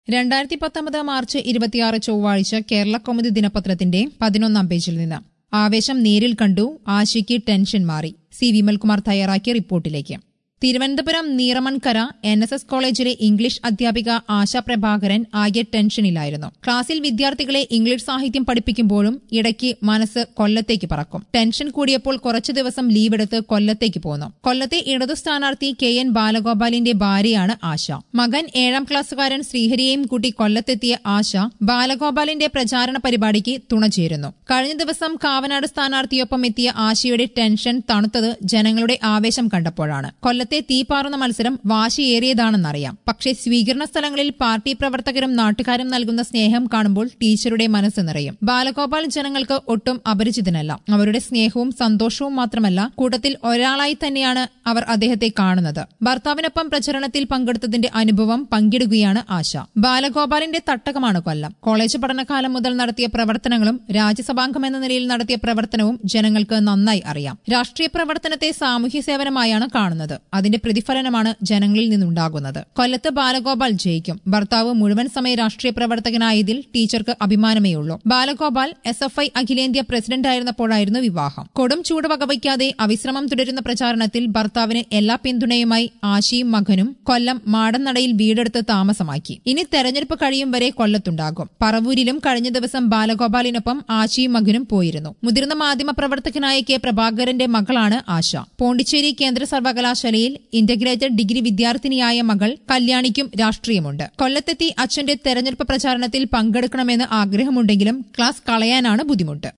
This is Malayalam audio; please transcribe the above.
രണ്ടായിരത്തി പത്തൊമ്പത് മാർച്ച് ഇരുപത്തിയാറ് ചൊവ്വാഴ്ച കേരള കൗമുദി ദിനപത്രത്തിന്റെ പതിനൊന്നാം പേജിൽ നിന്ന് ആവേശം നേരിൽ കണ്ടു ആശയ്ക്ക് ടെൻഷൻ മാറി സി വിമൽകുമാർ തയ്യാറാക്കിയ റിപ്പോർട്ടിലേക്ക് Thiruvananthapuram Neeramankara N S S കോളേജിലെ ഇംഗ്ലീഷ് അധ്യാപിക ആശ പ്രഭാകരൻ ആകെ ടെൻഷനിലായിരുന്നു ക്ലാസ്സിൽ വിദ്യാർത്ഥികളെ ഇംഗ്ലീഷ് സാഹിത്യം പഠിപ്പിക്കുമ്പോഴും ഇടയ്ക്ക് മനസ്സ് കൊല്ലത്തേക്ക് പറക്കും ടെൻഷൻ കൂടിയപ്പോൾ കുറച്ചു ദിവസം ലീവെടുത്ത് കൊല്ലത്തേക്ക് പോന്നു കൊല്ലത്തെ ഇടതു സ്ഥാനാർത്ഥി കെ എൻ ബാലഗോപാലിന്റെ ഭാര്യയാണ് ആശ മകൻ ഏഴാം ക്ലാസ്സുകാരൻ ശ്രീഹരിയെയും കൂട്ടി കൊല്ലത്തെത്തിയ ആശ ബാലഗോപാലിന്റെ പ്രചാരണ പരിപാടിക്ക് തുണ ചേരുന്നു കഴിഞ്ഞ ദിവസം കാവനാട് സ്ഥാനാർത്ഥിയൊപ്പം എത്തിയ ആശയുടെ ടെൻഷൻ തണുത്തത് ജനങ്ങളുടെ ആവേശം കണ്ടപ്പോഴാണ് കൊല്ലത്തെ തീപാറുന്ന മത്സരം വാശിയേറിയതാണെന്നറിയാം പക്ഷേ സ്വീകരണ സ്ഥലങ്ങളിൽ പാർട്ടി പ്രവർത്തകരും നാട്ടുകാരും നൽകുന്ന സ്നേഹം കാണുമ്പോൾ ടീച്ചറുടെ മനസ്സ് നിറയും ബാലഗോപാൽ ജനങ്ങൾക്ക് ഒട്ടും അപരിചിതനല്ല അവരുടെ സ്നേഹവും സന്തോഷവും മാത്രമല്ല കൂട്ടത്തിൽ ഒരാളായി തന്നെയാണ് അവർ അദ്ദേഹത്തെ കാണുന്നത് ഭർത്താവിനൊപ്പം പ്രചരണത്തിൽ പങ്കെടുത്തതിന്റെ അനുഭവം പങ്കിടുകയാണ് ആശ ബാലഗോപാലിന്റെ തട്ടകമാണ് കൊല്ലം കോളേജ് പഠനകാലം മുതൽ നടത്തിയ പ്രവർത്തനങ്ങളും രാജ്യസഭാംഗം എന്ന നിലയിൽ നടത്തിയ പ്രവർത്തനവും ജനങ്ങൾക്ക് നന്നായി അറിയാം രാഷ്ട്രീയ പ്രവർത്തനത്തെ സാമൂഹ്യ സേവനമായാണ് കാണുന്നത് അതിന്റെ പ്രതിഫലനമാണ് ജനങ്ങളിൽ നിന്നുണ്ടാകുന്നത് കൊല്ലത്ത് ബാലഗോപാൽ ജയിക്കും ഭർത്താവ് മുഴുവൻ സമയ രാഷ്ട്രീയ പ്രവർത്തകനായതിൽ ടീച്ചർക്ക് അഭിമാനമേയുള്ളൂ ബാലഗോപാൽ എസ് എഫ് ഐ അഖിലേന്ത്യാ പ്രസിഡന്റായിരുന്നപ്പോഴായിരുന്നു വിവാഹം കൊടും ചൂട് വകവയ്ക്കാതെ അവിശ്രമം തുടരുന്ന പ്രചാരണത്തിൽ ഭർത്താവിന് എല്ലാ പിന്തുണയുമായി ആശയും മകനും കൊല്ലം മാടന്നടയിൽ വീടെടുത്ത് താമസമാക്കി ഇനി തെരഞ്ഞെടുപ്പ് കഴിയും വരെ കൊല്ലത്തുണ്ടാകും പറവൂരിലും കഴിഞ്ഞ ദിവസം ബാലഗോപാലിനൊപ്പം ആശയും മകനും പോയിരുന്നു മുതിർന്ന മാധ്യമ പ്രവർത്തകനായ കെ പ്രഭാകരന്റെ മകളാണ് ആശ പോണ്ടിച്ചേരി കേന്ദ്ര സർവകലാശാലയിൽ ഇന്റഗ്രേറ്റഡ് ഡിഗ്രി വിദ്യാർത്ഥിനിയായ മകൾ കല്യാണിക്കും രാഷ്ട്രീയമുണ്ട് കൊല്ലത്തെത്തി അച്ഛന്റെ തെരഞ്ഞെടുപ്പ് പ്രചാരണത്തിൽ പങ്കെടുക്കണമെന്ന് ആഗ്രഹമുണ്ടെങ്കിലും ക്ലാസ് കളയാനാണ് ബുദ്ധിമുട്ട്